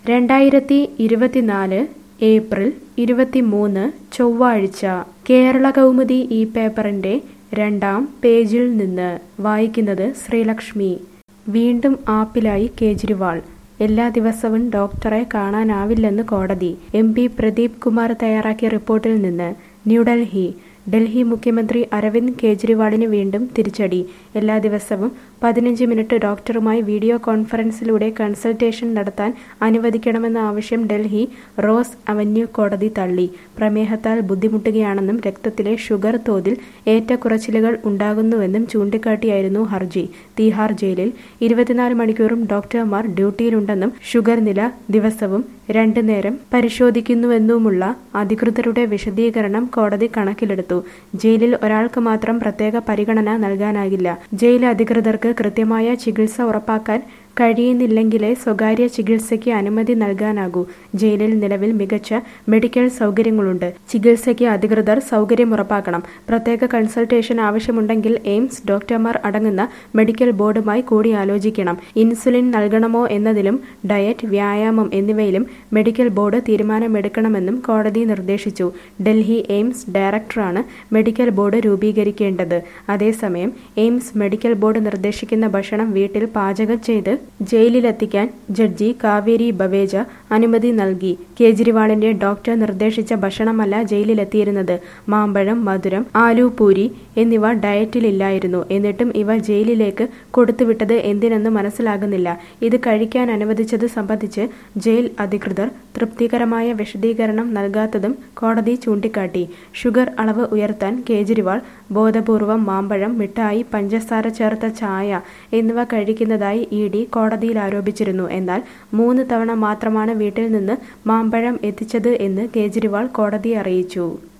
രണ്ടായിരത്തി ഇരുപത്തിനാല് ഏപ്രിൽ ഇരുപത്തിമൂന്ന് ചൊവ്വാഴ്ച കേരള കൗമുദി ഈ പേപ്പറിന്റെ രണ്ടാം പേജിൽ നിന്ന് വായിക്കുന്നത് ശ്രീലക്ഷ്മി വീണ്ടും ആപ്പിലായി കേജ്രിവാൾ എല്ലാ ദിവസവും ഡോക്ടറെ കാണാനാവില്ലെന്ന് കോടതി എം പി പ്രദീപ് കുമാർ തയ്യാറാക്കിയ റിപ്പോർട്ടിൽ നിന്ന് ന്യൂഡൽഹി ഡൽഹി മുഖ്യമന്ത്രി അരവിന്ദ് കെജ്രിവാളിന് വീണ്ടും തിരിച്ചടി എല്ലാ ദിവസവും പതിനഞ്ച് മിനിറ്റ് ഡോക്ടറുമായി വീഡിയോ കോൺഫറൻസിലൂടെ കൺസൾട്ടേഷൻ നടത്താൻ അനുവദിക്കണമെന്ന ആവശ്യം ഡൽഹി റോസ് അവന്യൂ കോടതി തള്ളി പ്രമേഹത്താൽ ബുദ്ധിമുട്ടുകയാണെന്നും രക്തത്തിലെ ഷുഗർ തോതിൽ ഏറ്റക്കുറച്ചിലുകൾ ഉണ്ടാകുന്നുവെന്നും ചൂണ്ടിക്കാട്ടിയായിരുന്നു ഹർജി തീഹാർ ജയിലിൽ ഇരുപത്തിനാല് മണിക്കൂറും ഡോക്ടർമാർ ഡ്യൂട്ടിയിലുണ്ടെന്നും ഷുഗർ നില ദിവസവും രണ്ടു നേരം പരിശോധിക്കുന്നുവെന്നുമുള്ള അധികൃതരുടെ വിശദീകരണം കോടതി കണക്കിലെടുത്തു ജയിലിൽ ഒരാൾക്ക് മാത്രം പ്രത്യേക പരിഗണന നൽകാനാകില്ല ജയിൽ അധികൃതർക്ക് കൃത്യമായ ചികിത്സ ഉറപ്പാക്കാൻ കഴിയുന്നില്ലെങ്കിലേ സ്വകാര്യ ചികിത്സയ്ക്ക് അനുമതി നൽകാനാകൂ ജയിലിൽ നിലവിൽ മികച്ച മെഡിക്കൽ സൗകര്യങ്ങളുണ്ട് ചികിത്സയ്ക്ക് അധികൃതർ സൗകര്യം ഉറപ്പാക്കണം പ്രത്യേക കൺസൾട്ടേഷൻ ആവശ്യമുണ്ടെങ്കിൽ എയിംസ് ഡോക്ടർമാർ അടങ്ങുന്ന മെഡിക്കൽ ബോർഡുമായി കൂടിയാലോചിക്കണം ഇൻസുലിൻ നൽകണമോ എന്നതിലും ഡയറ്റ് വ്യായാമം എന്നിവയിലും മെഡിക്കൽ ബോർഡ് തീരുമാനമെടുക്കണമെന്നും കോടതി നിർദ്ദേശിച്ചു ഡൽഹി എയിംസ് ഡയറക്ടറാണ് മെഡിക്കൽ ബോർഡ് രൂപീകരിക്കേണ്ടത് അതേസമയം എയിംസ് മെഡിക്കൽ ബോർഡ് നിർദ്ദേശിക്കുന്ന ഭക്ഷണം വീട്ടിൽ പാചകം ചെയ്ത് ജയിലിലെത്തിക്കാൻ ജഡ്ജി കാവേരി ബവേജ അനുമതി നൽകി കേജ്രിവാളിന്റെ ഡോക്ടർ നിർദ്ദേശിച്ച ഭക്ഷണമല്ല ജയിലിലെത്തിയിരുന്നത് മാമ്പഴം മധുരം ആലു പൂരി എന്നിവ ഡയറ്റിലില്ലായിരുന്നു എന്നിട്ടും ഇവ ജയിലിലേക്ക് കൊടുത്തുവിട്ടത് എന്തിനെന്ന് മനസ്സിലാകുന്നില്ല ഇത് കഴിക്കാൻ അനുവദിച്ചത് സംബന്ധിച്ച് ജയിൽ അധികൃതർ തൃപ്തികരമായ വിശദീകരണം നൽകാത്തതും കോടതി ചൂണ്ടിക്കാട്ടി ഷുഗർ അളവ് ഉയർത്താൻ കേജ്രിവാൾ ബോധപൂർവം മാമ്പഴം മിഠായി പഞ്ചസാര ചേർത്ത ചായ എന്നിവ കഴിക്കുന്നതായി ഇ ഡി കോടതിയിൽ ആരോപിച്ചിരുന്നു എന്നാൽ മൂന്ന് തവണ മാത്രമാണ് വീട്ടിൽ നിന്ന് മാമ്പഴം എത്തിച്ചത് എന്ന് കേജ്രിവാൾ കോടതിയെ അറിയിച്ചു